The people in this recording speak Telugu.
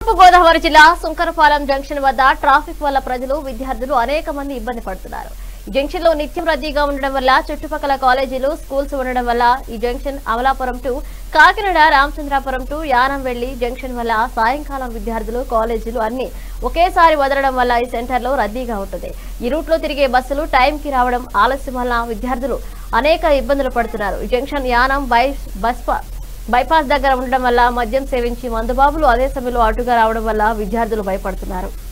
తూర్పు గోదావరి జిల్లా సుంకరపాలెం జంక్షన్ వద్ద ట్రాఫిక్ వల్ల ప్రజలు విద్యార్థులు అనేక మంది ఇబ్బంది పడుతున్నారు ఈ జంక్షన్ లో నిత్యం రద్దీగా ఉండడం వల్ల చుట్టుపక్కల కాలేజీలు స్కూల్స్ ఉండడం వల్ల ఈ junction Amalapuram to Kakinada Ramachandrapuram to Yanam వెళ్లి జంక్షన్ వల్ల సాయంకాలం విద్యార్థులు కాలేజీలు అన్ని ఒకేసారి వదలడం వల్ల ఈ సెంటర్ లో రద్దీగా ఉంటుంది ఈ రూట్ లో తిరిగే బస్సులు టైం కి రావడం ఆలస్యం వల్ల విద్యార్థులు అనేక ఇబ్బందులు పడుతున్నారు ఈ జంక్షన్ యానం బై బస్ పా- బైపాస్ దగ్గర ఉండడం వల్ల మద్యం సేవించి మందుబాబులు అదే సమయంలో అటుగా రావడం వల్ల విద్యార్థులు భయపడుతున్నారు